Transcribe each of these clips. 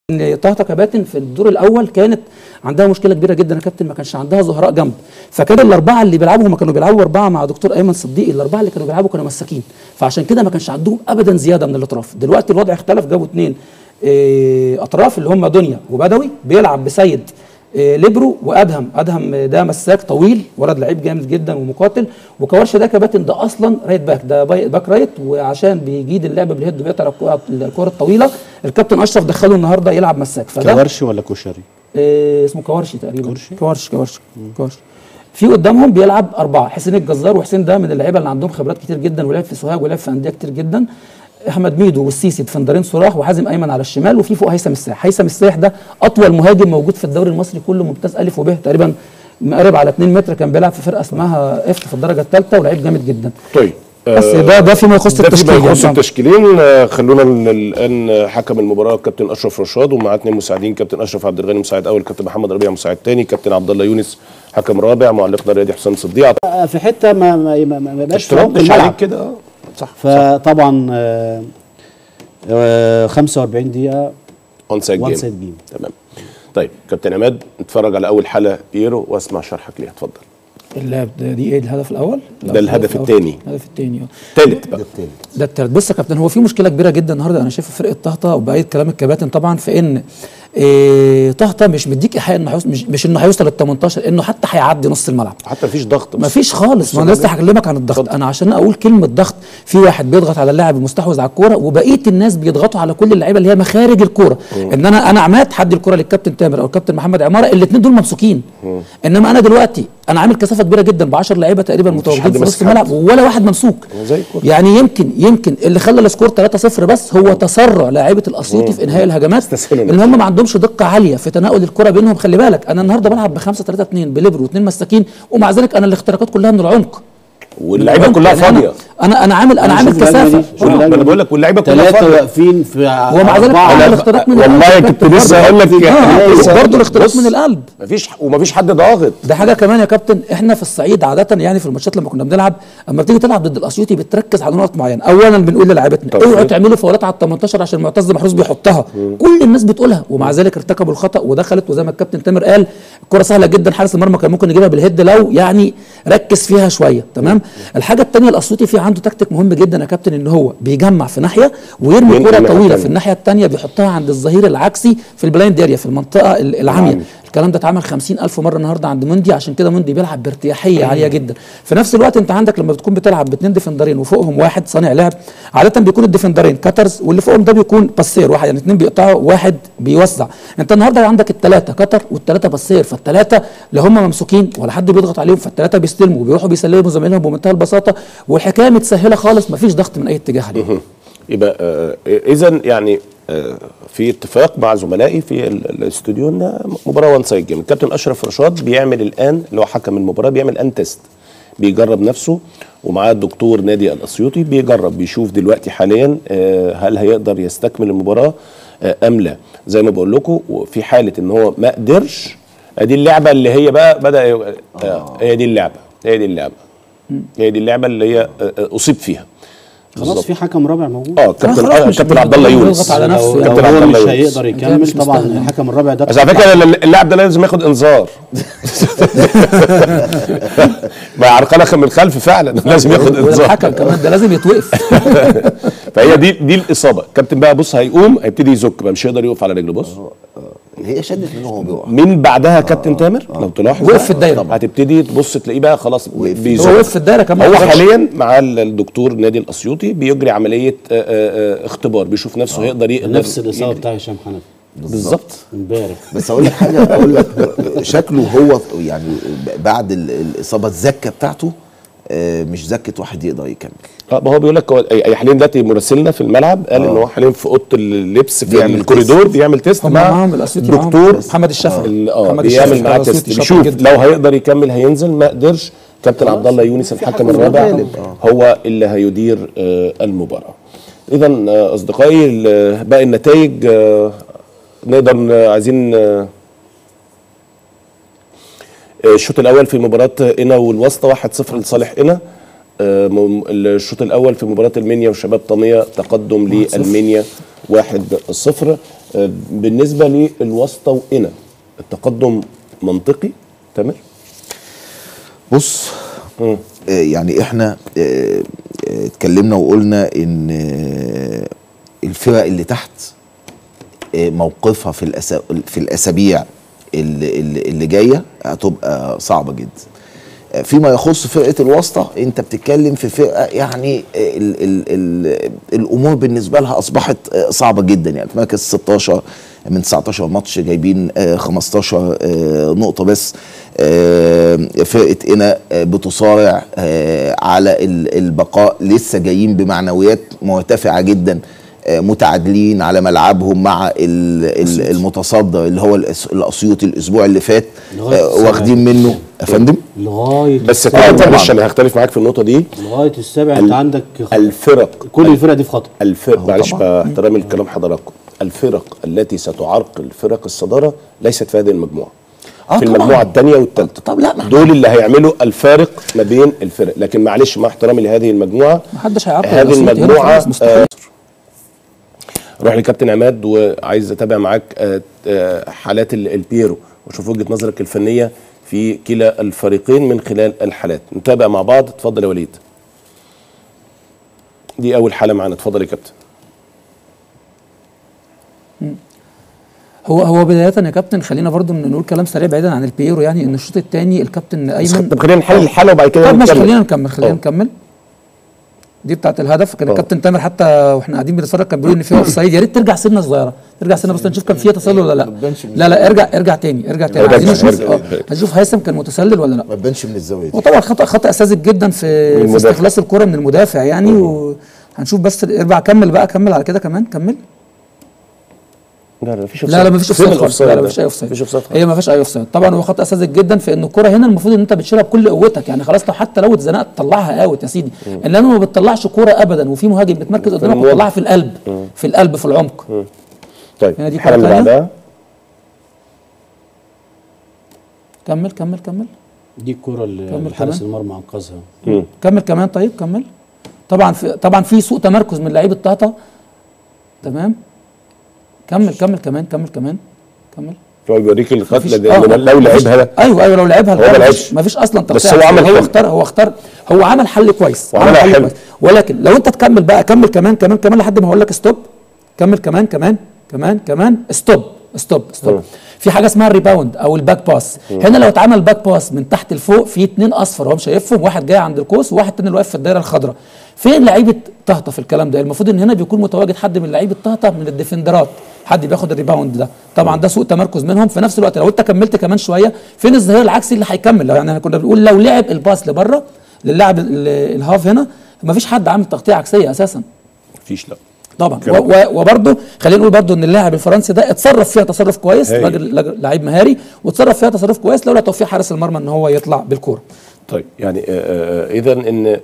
ان طهطا كباتن في الدور الاول كانت عندها مشكله كبيره جدا يا كابتن ما كانش عندها ظهراء جنب فكان الاربعه اللي بيلعبوا هم كانوا بيلعبوا اربعه مع دكتور ايمن صديقي الاربعه اللي كانوا بيلعبوا كانوا مساكين فعشان كده ما كانش عندهم ابدا زياده من الاطراف دلوقتي الوضع اختلف جابوا اثنين اطراف اللي هم دنيا وبدوي بيلعب بسيد إيه، ليبرو وادهم ادهم ده مساك طويل ولد لعيب جامد جدا ومقاتل وكورش ده كباتن ده اصلا رايت باك ده باي- باك رايت وعشان بيجيد اللعب بالهيد وبيقطع الكرة- الكره الطويله الكابتن اشرف دخله النهارده يلعب مساك فده كورش ولا كشري؟ إيه اسمه كورشي تقريبا كورشي؟ كورشي كورشي كورشي في قدامهم بيلعب اربعه حسين الجزار وحسين ده من اللعيبه اللي عندهم خبرات كتير جدا ولعب في سوهاج ولعب في انديه كتير جدا احمد ميدو والسيسي دفندرين صراح وحازم ايمن على الشمال وفي فوق هيثم الساح هيثم الساح ده اطول مهاجم موجود في الدوري المصري كله ممتاز الف وب تقريبا مقرب على 2 متر كان بيلعب في فرقه اسمها اف في الدرجه الثالثه ولعيب جامد جدا طيب بس ده ده فيما يخص ده فيما التشكيل يخص يعني. التشكيلين آه، خلونا ال- الان حكم المباراه كابتن اشرف رشاد ومعاه اثنين مساعدين كابتن اشرف عبد الغني مساعد اول كابتن محمد ربيع مساعد ثاني كابتن عبد الله يونس حكم رابع معلقنا الرياضي حسام صديق في حته ما ما ما, ما يبقاش في اشتراك عمق مش الملعب عليك كده آه. صح فطبعا آه، آه، 45 دقيقه اون سايد وان جيم سايد جيم تمام طيب كابتن عماد اتفرج على اول حلقه ايرو واسمع شرحك ليها اتفضل اللعب ده دي ايه الهدف الاول؟ ده الهدف الأول. التاني. الهدف الثاني ثالث بقى ده التالت بص يا كابتن هو في مشكله كبيره جدا النهارده انا شايف في فرقه طهطا وبقيه كلام الكباتن طبعا في ان إيه طهطا مش مديك ايحاء انه هيوصل مش, مش انه هيوصل لل 18 انه حتى هيعدي نص الملعب حتى مفيش ضغط بس. ما فيش خالص ما انا لسه هكلمك عن الضغط انا عشان اقول كلمه ضغط في واحد بيضغط على اللاعب المستحوذ على الكوره وبقيه الناس بيضغطوا على كل اللعيبه اللي هي مخارج الكوره ان انا انا عماد حد الكوره للكابتن تامر او الكابتن محمد عماره الاثنين دول ممسوكين انما انا دلوقتي انا عامل كثافه كبيره جدا ب 10 لعيبه تقريبا متواجدين حد في نص ماسك الملعب ولا واحد ممسوك زي الكورة. يعني يمكن يمكن اللي خلى السكور 3-0 بس هو تسرع لاعيبه الاسيوطي في انهاء الهجمات استسهلوا ان هم ما عندهمش دقه عاليه في تناول الكره بينهم خلي بالك انا النهارده بلعب ب 5 3 2 بليبرو واثنين مساكين ومع ذلك انا الاختراقات كلها من العمق واللعيبه من كلها العمق. يعني فاضيه انا انا انا عامل انا عامل شوف الهجمة كثافه دي، شوف ما الهجمة انا دي. بقول لك واللعيبه كلها ثلاثة فاضيه واقفين في ومع ذلك أربعة. عامل الاختراق من والله القلب. كنت لسه هقول لك آه، برضه الاختراق بص، من القلب مفيش ومفيش حد ضاغط ده حاجه كمان يا كابتن احنا في الصعيد عاده يعني في الماتشات لما كنا بنلعب اما بتيجي تلعب ضد الاسيوطي بتركز على نقط معينه اولا بنقول للاعيبتنا طب اوعوا فين؟ تعملوا فاولات على ال 18 عشان معتز محروس بيحطها كل الناس بتقولها ومع ذلك ارتكبوا الخطا ودخلت وزي ما الكابتن تامر قال الكره سهله جدا حارس المرمى كان ممكن يجيبها بالهيد لو يعني ركز فيها شويه تمام الحاجه الثانيه الاسيوطي في عنده تكتيك مهم جدا يا كابتن ان هو بيجمع في ناحيه ويرمي وينقل كره الناحية طويله التانية. في الناحيه الثانيه بيحطها عند الظهير العكسي في البلايند اريا في المنطقه ال- العاميه العامية. الكلام ده اتعمل 50000 مره النهارده عند موندي عشان كده موندي بيلعب بارتياحيه عاليه جدا في نفس الوقت انت عندك لما بتكون بتلعب باثنين ديفندرين وفوقهم واحد صانع لعب عاده بيكون الديفندرين كاترز واللي فوقهم ده بيكون باسير واحد يعني اثنين بيقطعوا واحد بيوزع انت النهارده عندك الثلاثه كتر والثلاثه باسير فالثلاثه لا هم ممسوكين ولا حد بيضغط عليهم فالثلاثه بيستلموا وبيروحوا بيسلموا زمايلهم بمنتهى البساطه والحكايه متسهله خالص مفيش ضغط من اي اتجاه عليهم يبقى اذا يعني آه، في اتفاق مع زملائي في ال- الاستوديو ان مباراه وان سايد جيم الكابتن اشرف رشاد بيعمل الان اللي هو حكم المباراه بيعمل الان تيست بيجرب نفسه ومعاه الدكتور نادي الاسيوطي بيجرب بيشوف دلوقتي حاليا آه، هل هيقدر يستكمل المباراه آه، ام لا زي ما بقول لكم وفي حاله ان هو ما قدرش ادي اللعبه اللي هي بقى بدا ي- آه، هي دي اللعبه هي دي اللعبه هي دي اللعبه اللي هي آه، آه، اصيب فيها خلاص في حكم رابع موجود اه كابتن خلاص آه، مش كابتن بي- عبد الله بيضغط يونس على نفسه لو يعني. كابتن لو عبد هو الله مش يونس. هيقدر كده يكمل مش طبعا مستاهل. الحكم الرابع ده بس على فكره ال- اللاعب ده لازم ياخد انذار ما عرقله من الخلف فعلا لازم ياخد انذار والحكم كمان ده لازم يتوقف فهي دي دي الاصابه كابتن بقى بص هيقوم هيبتدي يزك بقى مش هيقدر يقف على رجله بص هي شدت منه وهو بيقع من بعدها كابتن تامر لو تلاحظ وقف في الدايرة. هتبتدي تبص تلاقيه بقى خلاص بيزك هو وقف في الدايره كمان هو ما خرجش. حاليا مع ال- الدكتور نادي الاسيوطي بيجري عمليه آه، آه، آه، اختبار بيشوف نفسه هيقدر يقدر نفس الاصابه يجري. بتاع هشام حنفي بالظبط امبارح بس اقول لك حاجه اقول لك شكله هو يعني بعد ال- الاصابه الزكه بتاعته آه، مش زكه واحد يقدر يكمل اه ما هو بيقول لك هو أي- أي حاليا دلوقتي مراسلنا في الملعب قال ان هو حاليا في اوضه اللبس في بيعمل الكوريدور تيست. بيعمل تيست هم مع معاهم الاسيوطي معاهم دكتور محمد الشافعي ال- اه محمد بيعمل الشافعي معاه الأسيوطي تيست شاطر بيشوف جدا. لو هيقدر يكمل هينزل ما قدرش كابتن عبد الله يونس الحكم حكم الرابع غالب، آه. هو اللي هيدير آه، المباراه اذا آه، اصدقائي ال- باقي النتائج آه، نقدر ن- عايزين آه، الشوط الاول في مباراه قنا والواسطه 1-0 لصالح قنا آه، م- الشوط الاول في مباراه المنيا وشباب طميه تقدم للمنيا 1-0 آه، بالنسبه للواسطه وقنا التقدم منطقي تامر بص آه، يعني احنا آه، آه، اتكلمنا وقلنا ان آه، الفرق اللي تحت آه، موقفها في الأسا... في الاسابيع اللي, اللي اللي جايه هتبقى صعبه جدا آه، فيما يخص فرقه الواسطه انت بتتكلم في فرقه يعني آه، ال ال ال الامور بالنسبه لها اصبحت آه، صعبه جدا يعني في مركز 16 من 19 ماتش جايبين آه، 15 آه، نقطه بس آه، فرقه قنا آه، بتصارع آه، على ال- البقاء لسه جايين بمعنويات مرتفعه جدا آه، متعادلين على ملعبهم مع ال- ال- المتصدر اللي هو الأس- الاسيوطي الاسبوع اللي فات لغاية آه، السبعة. واخدين منه يا فندم لغايه بس آه، طبعا طبعاً. معلش انا هختلف معاك في النقطه دي لغايه السابع ال- انت عندك الفرق كل الفرق دي في خطر الفرق معلش طبعاً. باحترامي لكلام حضراتكم الفرق التي ستعرقل فرق الصداره ليست في هذه المجموعه آه في طبعاً. المجموعه الثانيه والثالثه طب لا، ما- دول اللي هيعملوا الفارق ما بين الفرق لكن معلش مع احترامي لهذه المجموعه محدش هيعرف هذه الأسيوطي هنا المجموعه خلاص مستحيل. آه، روح لكابتن عماد وعايز اتابع معاك آه، آه، حالات ال- البيرو واشوف وجهه نظرك الفنيه في كلا الفريقين من خلال الحالات نتابع مع بعض اتفضل يا وليد دي اول حاله معانا اتفضل يا كابتن هو هو بدايه يا كابتن خلينا برضو نقول كلام سريع بعيدا عن البيرو يعني ان الشوط الثاني الكابتن ايمن طب خلينا نحل الحاله وبعد كده طب ماشي نتكلم. خلينا نكمل خلينا أه. نكمل دي بتاعت الهدف كان أه. الكابتن تامر حتى واحنا قاعدين بنتفرج كان بيقول ان في اوف سايد يا ريت ترجع سنه صغيره ترجع سنه بس نشوف كان فيها تسلل ولا لا تبانش من لا لا ارجع ارجع تاني ارجع تاني ارجع، عايزين نشوف ارجع. اه هنشوف هيثم كان متسلل ولا لا ما تبانش من الزاويه دي وطبعا خطا خطا ساذج جدا في في المدافع. استخلاص الكره من المدافع يعني وهنشوف بس ارجع كمل بقى كمل على كده كمان كمل لا لا مفيش لا لا مفيش فين اوفسايد خالص لا لا مفيش اي مفيش اوفسايد اوفسايد هي مفيش اي اوفسايد طبعا هو خطا ساذج جدا في ان الكره هنا المفروض ان انت بتشيلها بكل قوتك يعني خلاص لو حتى لو اتزنقت طلعها اوت يا سيدي انما ما بتطلعش كوره ابدا وفي مهاجم بيتمركز قدامك الموضوع. وتطلعها في القلب في القلب في العمق طيب هنا دي الحاله اللي حالة تانية. بعدها كمل كمل كمل دي الكره اللي كمل حارس كمان. المرمى انقذها كمل كمان طيب كمل طبعا في طبعا في سوء تمركز من لعيب الطهطا تمام كمل كمل كمان كمل كمان كمل هو بيوريك القتله مفيش- دي آه، لو لو مفيش- لعبها ايوه ايوه لو لعبها هو ما الغرب لعبش. مفيش, مفيش اصلا بس تقطيع هو عمل هو حل. اختار هو اختار هو عمل حل كويس وعمل عمل حل حلو. كويس ولكن لو انت تكمل بقى كمل كمان كمان كمان لحد ما هقول لك ستوب كمل كمان كمان كمان كمان ستوب ستوب ستوب في حاجه اسمها الريباوند او الباك باس هنا لو اتعمل باك باس من تحت لفوق في اتنين اصفر هو مش شايفهم واحد جاي عند القوس وواحد تاني اللي واقف في الدايره الخضراء فين لعيبه طهطا في الكلام ده المفروض ان هنا بيكون متواجد حد من لعيبه طهطا من الديفندرات حد بياخد الريباوند ده طبعا ده سوء تمركز منهم في نفس الوقت لو انت كملت كمان شويه فين الظهير العكسي اللي هيكمل لو يعني كنا بنقول لو لعب الباس لبره للاعب ال- الهاف هنا مفيش حد عامل تغطيه عكسيه اساسا مفيش لا طبعا كلام. و- و- وبرضه خلينا نقول برضه ان اللاعب الفرنسي ده اتصرف فيها تصرف كويس هايل. راجل راجل- لعيب مهاري وتصرف فيها تصرف كويس لولا توفيق حارس المرمى ان هو يطلع بالكوره طيب يعني اذا ان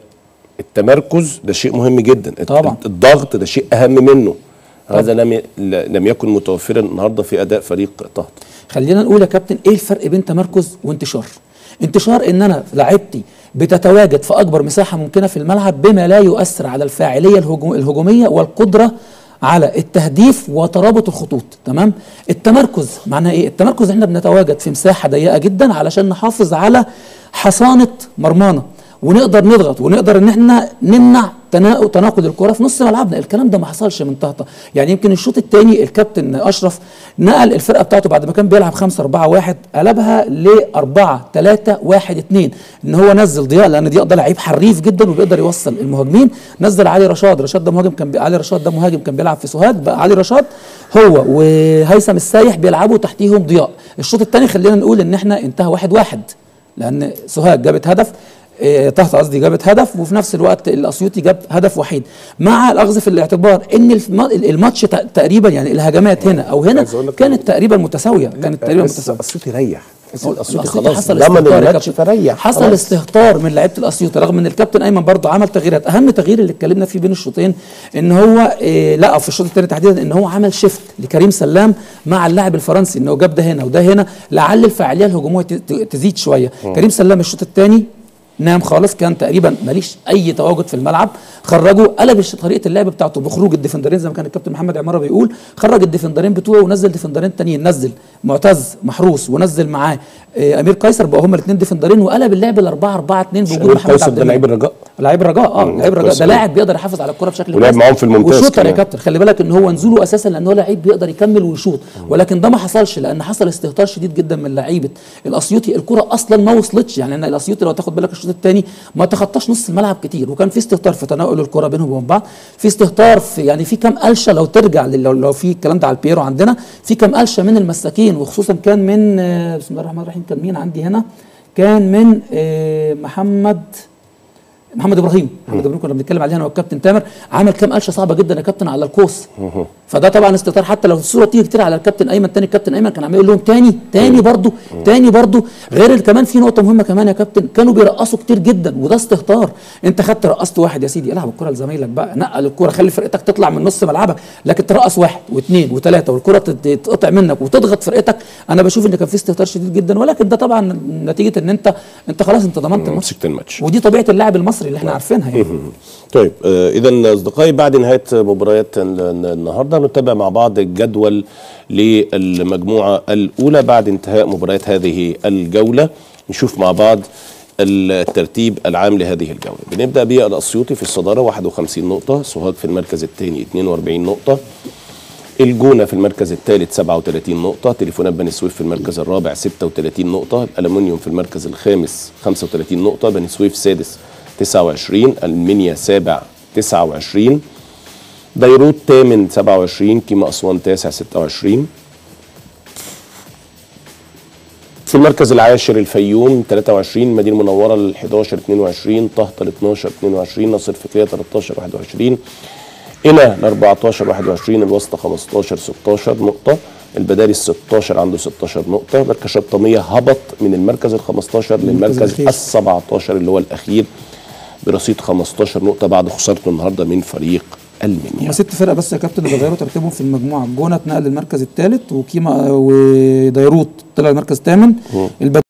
التمركز ده شيء مهم جدا الت- طبعا. الضغط ده شيء اهم منه هذا لم ي... ل- لم يكن متوفرا النهارده في اداء فريق طهط خلينا نقول يا كابتن ايه الفرق بين تمركز وانتشار انتشار ان انا لعيبتي بتتواجد في اكبر مساحه ممكنه في الملعب بما لا يؤثر على الفاعليه الهجوم الهجوميه والقدره على التهديف وترابط الخطوط تمام التمركز معناه ايه التمركز احنا بنتواجد في مساحه ضيقه جدا علشان نحافظ على حصانه مرمانا ونقدر نضغط ونقدر ان احنا نمنع تنا- تناقض الكره في نص ملعبنا الكلام ده ما حصلش من طهطا يعني يمكن الشوط الثاني الكابتن اشرف نقل الفرقه بتاعته بعد ما كان بيلعب 5 4 1 قلبها ل 4 3 1 2 ان هو نزل ضياء لان ضياء ده لعيب حريف جدا وبيقدر يوصل المهاجمين نزل علي رشاد رشاد ده مهاجم كان بي... علي رشاد ده مهاجم كان بيلعب في سوهاج بقى علي رشاد هو وهيثم السايح بيلعبوا تحتيهم ضياء الشوط الثاني خلينا نقول ان احنا انتهى 1 1 لان سوهاج جابت هدف إيه، طهطا قصدي جابت هدف وفي نفس الوقت الاسيوطي جاب هدف وحيد مع الاخذ في الاعتبار ان الم- الماتش تق- تقريبا يعني الهجمات هنا او هنا عايز أقول لك كانت تقريبا متساويه كانت تقريبا متساويه الاسيوطي ريح الاسيوطي الأسيوطي خلاص حصل ضمن استهتار يا الماتش كابتن. فريح حصل خلاص. استهتار من لعيبه الاسيوطي رغم ان الكابتن ايمن برضه عمل تغييرات اهم تغيير اللي اتكلمنا فيه بين الشوطين ان هو إيه لا في الشوط الثاني تحديدا ان هو عمل شيفت لكريم سلام مع اللاعب الفرنسي انه جاب ده هنا وده هنا لعل الفاعليه الهجوميه ت- ت- تزيد شويه كريم سلام الشوط الثاني نام خالص كان تقريبا ماليش اي تواجد في الملعب خرجه قلب الش- طريقه اللعب بتاعته بخروج الديفندرين زي ما كان الكابتن محمد عماره بيقول خرج الديفندرين بتوعه ونزل ديفندرين تانيين نزل معتز محروس ونزل معاه آه، امير قيصر بقوا هما الاثنين ديفندرين وقلب اللعب ل 4 4 2 بوجود أمير محمد قيصر عبد ده لعيب المنعم. الرجاء لعيب الرجاء اه مم، لعيب الرجاء كويس ده أوي. لاعب بيقدر يحافظ على الكره بشكل ولعب كويس. معاهم في الممتاز وشوطر يا كمان. كابتن خلي بالك ان هو نزوله اساسا لان هو لعيب بيقدر يكمل ويشوط ولكن ده ما حصلش لان حصل استهتار شديد جدا من لعيبه الاسيوطي الكره اصلا ما وصلتش يعني ان الاسيوطي لو تاخد بالك الشوط الثاني ما تخطاش نص الملعب كتير وكان في استهتار في تناول الكره بينهم وبين بعض في استهتار في يعني في كام قلشه لو ترجع لل- لو, لو في الكلام ده على البيرو عندنا في كام قلشه من المساكين وخصوصا كان من آه، بسم الله الرحمن الرحيم كان مين عندي هنا كان من آه، محمد محمد ابراهيم محمد ابراهيم كنا بنتكلم عليه انا والكابتن تامر عمل كام قلشه صعبه جدا يا كابتن على القوس فده طبعا استهتار حتى لو الصوره تيجي كتير على الكابتن ايمن تاني الكابتن ايمن كان عمال يقول لهم تاني تاني برضو تاني برضو غير ال- كمان في نقطه مهمه كمان يا كابتن كانوا بيرقصوا كتير جدا وده استهتار انت خدت رقصت واحد يا سيدي العب الكره لزمايلك بقى نقل الكره خلي فرقتك تطلع من نص ملعبك لكن ترقص واحد واثنين وثلاثه والكره تت- تتقطع منك وتضغط فرقتك انا بشوف ان كان في استهتار شديد جدا ولكن ده طبعا نتيجه ان انت انت خلاص انت ضمنت الماتش مسكت الماتش ودي طبيعه اللاعب المصري اللي احنا عارفينها يعني طيب آه اذا اصدقائي بعد نهايه مباريات ال- ال- النهارده نتابع مع بعض الجدول للمجموعه الاولى بعد انتهاء مباريات هذه الجوله نشوف مع بعض الترتيب العام لهذه الجوله بنبدا بالاسيوطي في الصداره 51 نقطه سوهاج في المركز الثاني 42 نقطه الجونة في المركز الثالث 37 نقطة تليفونات بني سويف في المركز الرابع 36 نقطة الألمنيوم في المركز الخامس 35 نقطة بني سويف سادس 29 المنيا سابع 29 بيروت ثامن 27 كيما أسوان تاسع 26 في المركز العاشر الفيوم 23 مدينة منورة ال 11 22 طهطا ال 12 22 ناصر فكرية 13 21 إلى ال 14 21 الوسطى 15 16 نقطة البداري ال 16 عنده 16 نقطة مركز شبطمية هبط من المركز ال 15 للمركز الأخير. ال 17 اللي هو الأخير برصيد 15 نقطة بعد خسارته النهاردة من فريق المنيا هما ست فرق بس يا كابتن اللي غيروا ترتيبهم في المجموعه الجونه اتنقل للمركز الثالث وكيما وديروت طلع المركز الثامن